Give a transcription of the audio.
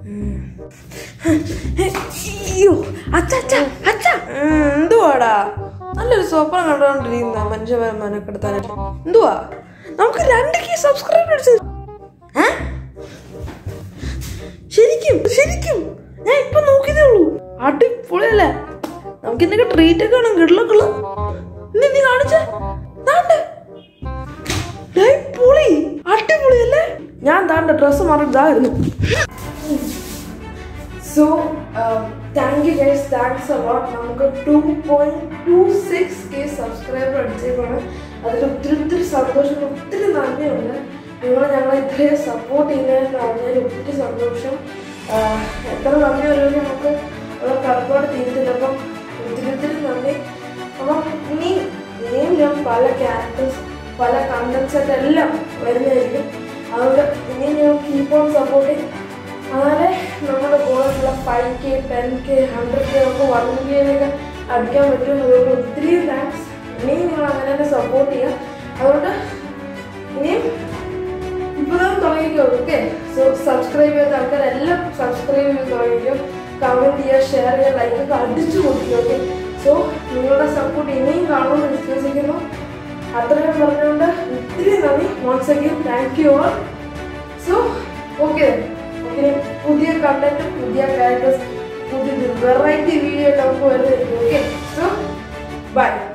അയ്യോ അച്ഛ അച്ഛ അച്ഛ എന്തുവാടാ നല്ലൊരു സ്വപ്നം കണ്ടോണ്ടിരിക്കുന്ന മനുഷ്യനെ മനക്കെടുത്താനായിട്ട് എന്തുവാ നമുക്ക് രണ്ട് കീ സബ്സ്ക്രൈബ് അടിച്ചു ഏ? ശരിക്കും ശരിക്കും ഞാൻ ഇപ്പൊ നോക്കിയതേ ഉള്ളൂ അടിപൊളിയല്ലേ നമുക്ക് എന്തൊക്കെ ട്രീറ്റ് ഒക്കെ വേണം കിടലക്കുള്ള നീ നീ കാണിച്ചേ ദാണ്ടെ. ഡേയ് പൊളി അടിപൊളിയല്ലേ ഞാൻ താണ്ട ഡ്രസ്സ് മാറിയതായിരുന്നു so thank you guys thanks a lot നമുക്ക് two point two six K subscriber അടിച്ചേക്കാണ് അതിൽ ഒത്തിരി ഒത്തിരി സന്തോഷം ഒത്തിരി നന്ദിയുണ്ട് നിങ്ങൾ ഞങ്ങളെ ഇത്രയും സപ്പോർട്ട് ചെയ്യുന്നതിന് അറിഞ്ഞതിൽ ഒത്തിരി സന്തോഷം ആഹ് എത്ര നന്ദി വരുമെന്ന് നമുക്ക് ഉള്ള കടപ്പാട് തീരത്തില്ല അപ്പം ഒത്തിരി ഒത്തിരി നന്ദി അപ്പം ഇനി ഇനിയും ഞാൻ പല ക്യാരക്ടേഴ്സ് പല കണ്ടൻസ് ഒക്കെ എല്ലാം വരുന്നതായിരിക്കും അതുകൊണ്ട് ഇനിയും ഞാൻ കീപ്പ് ഓൺ സപ്പോർട്ടിങ് അങ്ങനെ നമ്മുടെ ഗോളുള്ള five K ten K hundred K ഒക്കെ വൺ കെയിലൊക്കെ അടിക്കാൻ പറ്റും അതുകൊണ്ട് ഒത്തിരി താങ്ക്സ് ഇനിയും നിങ്ങൾ അങ്ങനെ തന്നെ സപ്പോർട്ട് ചെയ്യുക അതുകൊണ്ട് ഇനിയും ഇപ്പോഴും തുടങ്ങിക്കോ ഓക്കെ സോ സബ്സ്ക്രൈബ് ചെയ്ത ആൾക്കാരെല്ലാം സബ്സ്ക്രൈബ് ചെയ്ത് തുടങ്ങിക്കോ കമൻറ്റ് ചെയ്യുക ഷെയർ ചെയ്യുക ലൈക്ക് ഒക്കെ അടിച്ചു കൊടുക്കുക ഓക്കെ സോ നിങ്ങളുടെ സപ്പോർട്ട് ഇനിയും കാണുമെന്ന് വിശ്വസിക്കുന്നു അത്രയും പറഞ്ഞുകൊണ്ട് ഒത്തിരി നന്ദി once again thank you all so okay okay പുതിയ കണ്ടന്റ് പുതിയ ക്യാരക്ടേഴ്സ് പുതിയ വെറൈറ്റി വീഡിയോ നമുക്ക് വരുന്നതായിരിക്കും ഓക്കെ സോ ബൈ